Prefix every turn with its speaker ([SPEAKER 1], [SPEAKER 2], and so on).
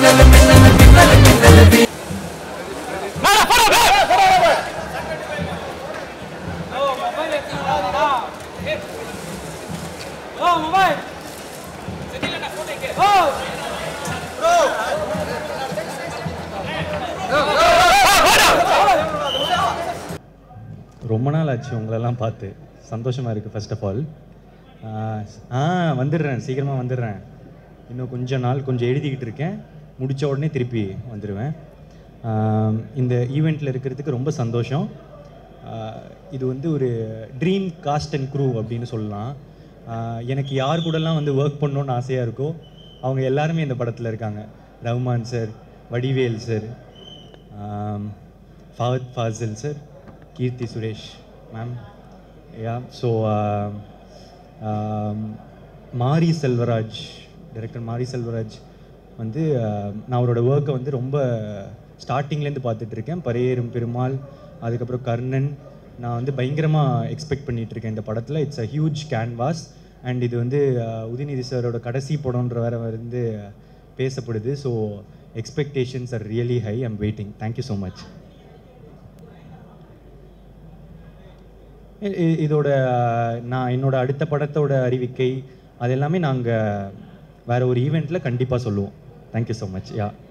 [SPEAKER 1] ரொம்ப நாள் ஆச்சு உங்களெல்லாம் பார்த்து சந்தோஷமாக இருக்குது ஃபர்ஸ்ட் ஆஃப் ஆல் ஆ வந்துடுறேன் சீக்கிரமாக வந்துடுறேன் இன்னும் கொஞ்ச நாள் கொஞ்சம் எழுதிக்கிட்டு இருக்கேன் முடித்த உடனே திருப்பி வந்துடுவேன் ஆஹ் இந்த ஈவெண்ட்டில் இருக்கிறதுக்கு ரொம்ப சந்தோஷம் ஆஹ் இது வந்து ஒரு ட்ரீம் காஸ்ட் அண்ட் க்ரூ அப்படின்னு சொல்லலாம் ஆஹ் எனக்கு யார் கூடலாம் வந்து ஒர்க் பண்ணணும்னு ஆசையாக இருக்கோ அவங்க எல்லாருமே இந்த படத்தில் இருக்காங்க Rahman sir Vadivel sir Fahadh Faasil sir Keerthy Suresh ma'am yeah so Mari Selvaraj director மாரி செல்வராஜ் வந்து uh, நான் அவரோட ஒர்க்கை வந்து ரொம்ப ஸ்டார்டிங்லேருந்து பார்த்துட்டு இருக்கேன் பரையேறும் பெருமாள் அதுக்கப்புறம் கர்ணன் நான் வந்து பயங்கரமாக எக்ஸ்பெக்ட் பண்ணிட்டு இருக்கேன் இந்த படத்தில் it's a huge canvas and இது வந்து uh, உதயநிதி சாரோட கடைசி படம்ன்ற வேற வந்து பேசப்படுது so expectations are really high I'm waiting thank you so much இ- இ- இதோட நான் என்னோட அடுத்த படத்தோட அறிவிக்கை அது எல்லாமே நாங்கள் வேற ஒரு ஈவெண்ட்டில் கண்டிப்பாக சொல்லுவோம் தேங்க்யூ ஸோ மச் யா